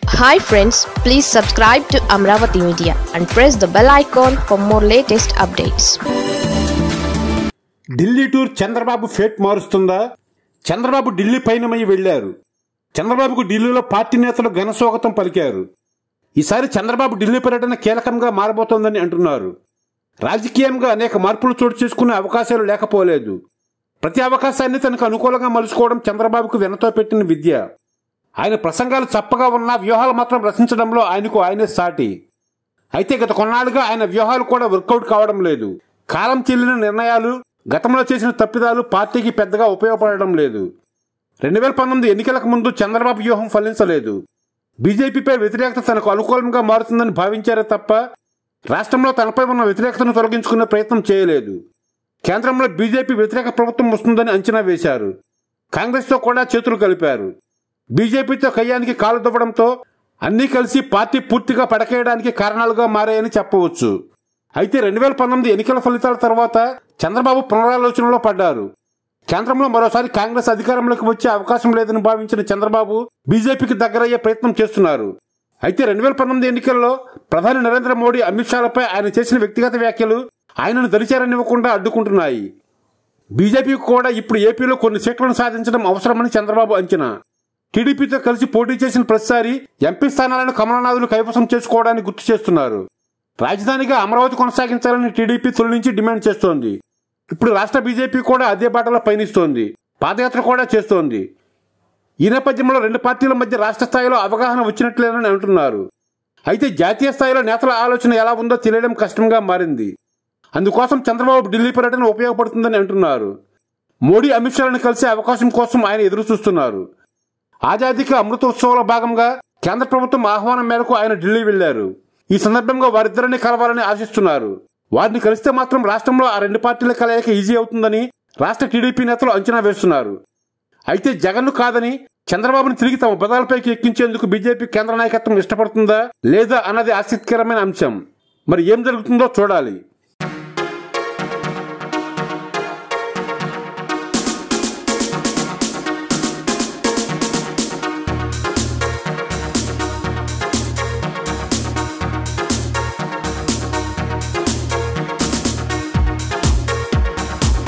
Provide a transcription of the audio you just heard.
hi friends please subscribe to Amaravati media and press the bell icon for more latest updates Delhi tour Chandrababu fate మారుస్తుందా చంద్రబాబు ఢిల్లీ పయనమై వెళ్లారు చంద్రబాబుకు ఢిల్లీలో party నేతలు ఘన స్వాగతం పలికారు ఈసారి చంద్రబాబు ఢిల్లీ పర్యటన కీలకంగా మారబోతోందని అంటున్నారు రాజకీయంగా అనేక మార్పులు చోటు చేసుకునే అవకాశాలు లేకపోలేదు ప్రతి అవకాశాన్ని తనకు అనుకూలంగా మలుచుకోవడం చంద్రబాబుకు వెనతో పెట్టిన విద్య ఆయన ప్రసంగాలు చప్పగా ఉన్న వ్యూహాలు మాత్రం రచించడంలో ఆయనకు ఆయనే సాటి అయితే గత కొన్నాళ్ళుగా ఆయన వ్యూహాలు కూడా వర్కౌట్ కావడం లేదు కాలం చెల్లిన నిర్ణయాలు గతంలో చేసిన తప్పిదాలు పార్టీకి పెద్దగా ఉపయోగపడడం లేదు రెండు వేల పంతొమ్మిది ఎన్నికలకు ముందు చంద్రబాబు వ్యూహం ఫలించలేదు బీజేపీపై వ్యతిరేకత తనకు అనుకూలంగా మారుతుందని భావించారే తప్ప రాష్ట్రంలో తనపై ఉన్న వ్యతిరేకతను తొలగించుకునే ప్రయత్నం చేయలేదు కేంద్రంలో బీజేపీ వ్యతిరేక ప్రభుత్వం వస్తుందని అంచనా వేశారు కాంగ్రెస్తో కూడా చేతులు కలిపారు బీజేపీతో కయ్యానికి కాలు దువ్వడంతో అన్నీ కలిసి పార్టీ పూర్తిగా పడకేయడానికి కారణాలుగా మారాయని చెప్పవచ్చు అయితే రెండు వేల పంతొమ్మిది ఎన్నికల ఫలితాల తర్వాత చంద్రబాబు పునరాలోచనలో పడ్డారు కేంద్రంలో మరోసారి కాంగ్రెస్ అధికారంలోకి వచ్చే అవకాశం లేదని భావించిన చంద్రబాబు బీజేపీకి దగ్గరయ్యే ప్రయత్నం చేస్తున్నారు అయితే రెండు వేల పంతొమ్మిది ఎన్నికల్లో ప్రధాని నరేంద్ర మోడీ అమిత్ షాలపై ఆయన చేసిన వ్యక్తిగత వ్యాఖ్యలు ఆయనను దరిచారనివ్వకుండా అడ్డుకుంటున్నాయి బీజేపీకి కూడా ఇప్పుడు ఏపీలో కొన్ని సీట్లను సాధించడం అవసరమని చంద్రబాబు అంచనా టీడీపీతో కలిసి పోటీ చేసిన ప్రతిసారి ఎంపీ స్థానాలను కమలనాథులు కైవసం చేసుకోవడానికి గుర్తు చేస్తున్నారు రాజధానిగా అమరావతి కొనసాగించాలని టీడీపీ తొలి నుంచి డిమాండ్ చేస్తోంది ఇప్పుడు రాష్ట్ర బీజేపీ కూడా అదే బాటలో పయనిస్తోంది పాదయాత్ర కూడా చేస్తోంది ఈ నేపథ్యంలో రెండు పార్టీల మధ్య రాష్ట్ర స్థాయిలో అవగాహన వచ్చినట్లేనని అంటున్నారు అయితే జాతీయ స్థాయిలో నేతల ఆలోచన ఎలా ఉందో తెలియడం కష్టంగా మారింది అందుకోసం చంద్రబాబు ఢిల్లీ పర్యటన ఉపయోగపడుతుందని అంటున్నారు మోడీ అమిత్ షాలను కలిసే అవకాశం కోసం ఆయన ఎదురు చూస్తున్నారు ఆజాదీకి అమృత ఉత్సవంలో భాగంగా కేంద్ర ప్రభుత్వం ఆహ్వానం మేరకు ఆయన ఢిల్లీ వెళ్లారు ఈ సందర్భంగా వారిద్దరిని కలవాలని ఆశిస్తున్నారు వారిని కలిస్తే మాత్రం రాష్ట్రంలో ఆ రెండు పార్టీల కలయిక ఈజీ అవుతుందని రాష్ట్ర టీడీపీ నేతలు అంచనా వేస్తున్నారు అయితే జగన్ను కాదని చంద్రబాబును తిరిగి తమ బదాలపైకి ఎక్కించేందుకు బీజేపీ కేంద్ర నాయకత్వం ఇష్టపడుతుందా లేదా అన్నది ఆసక్తికరమైన అంశం మరి ఏం జరుగుతుందో చూడాలి